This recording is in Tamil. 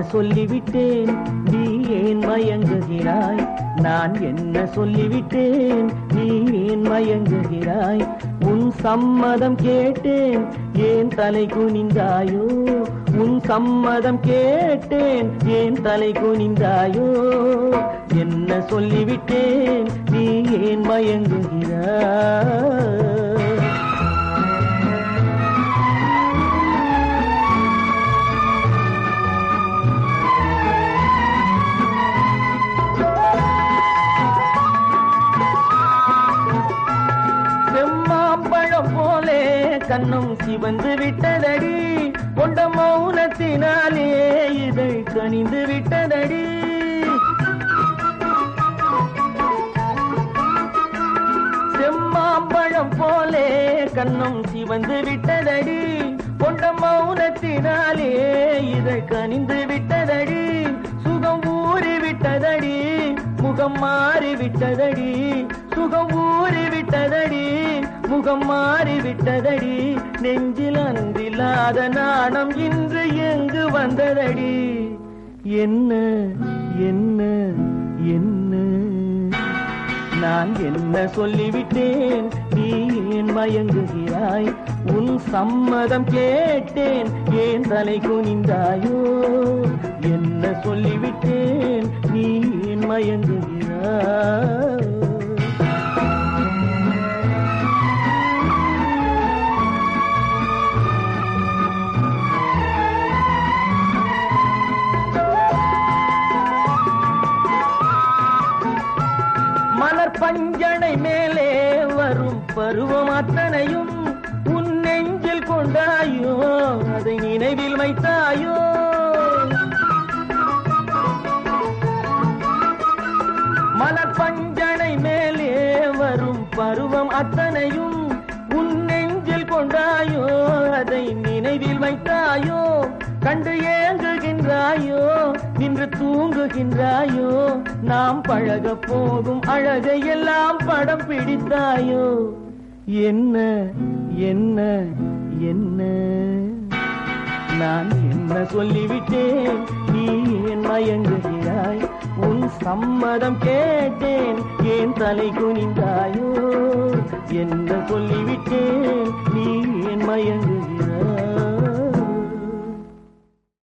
சொல்லிவிட்டேன் நீ ஏன் மயங்குகிறாய் நான் என்ன சொல்லிவிட்டேன் நீ ஏன் மயங்குகிறாய் உன் சம்மதம் கேட்டேன் ஏன் தலை குனிந்தாயோ உன் சம்மதம் கேட்டேன் ஏன் தலை குனிந்தாயோ என்ன சொல்லிவிட்டேன் நீ ஏன் மயங்குகிறாய் செம்மாம்பழம் போலே கண்ணும் சிவந்து விட்டதடி கொண்ட மௌனத்தினாலே இதை கனிந்து விட்டதடி செம்மாம்பழம் போலே கண்ணும் சிவந்து விட்டதடி கொண்ட மௌனத்தினாலே இதை கனிந்து விட்டதடி சுகம் ஊறி விட்டதடி முகம் மாறி விட்டதடி சுகம் ஊறி விட்டதடி முகம் மாறி விட்டதடி நெஞ்சில் அன்றில்லாத நாணம் இன்று எங்கு வந்ததடி என்ன என்ன என்ன நான் என்ன சொல்லிவிட்டேன் நீ ஏன் மயங்குகிறாய் உன் சம்மதம் கேட்டேன் ஏன் தலை குனிந்தாயோ என்ன சொல்லிவிட்டேன் நீ ஏன் மயங்குகிறாய் மலர் பஞ்சனை மேலே வரும் பருவம் அத்தனையும் உன் நெஞ்சில் கொண்டாயோ அதை நினைவில் வைத்தாயோ மலர் பஞ்சனை மேலே வரும் பருவம் அத்தனையும் உன் நெஞ்சில் கொண்டாயோ அதை நினைவில் வைத்தாயோ கண்டு ஏங்குகின்றாயோ நின்று தூங்குகின்றாயோ நாம் பழக போகும் அழகை எல்லாம் படம் பிடித்தாயோ என்ன என்ன என்ன நான் என்ன சொல்லிவிட்டேன் நீ ஏன் மயங்குகிறாய் உன் சம்மதம் கேட்டேன் ஏன் தலை குனிந்தாயோ என்ன சொல்லிவிட்டேன்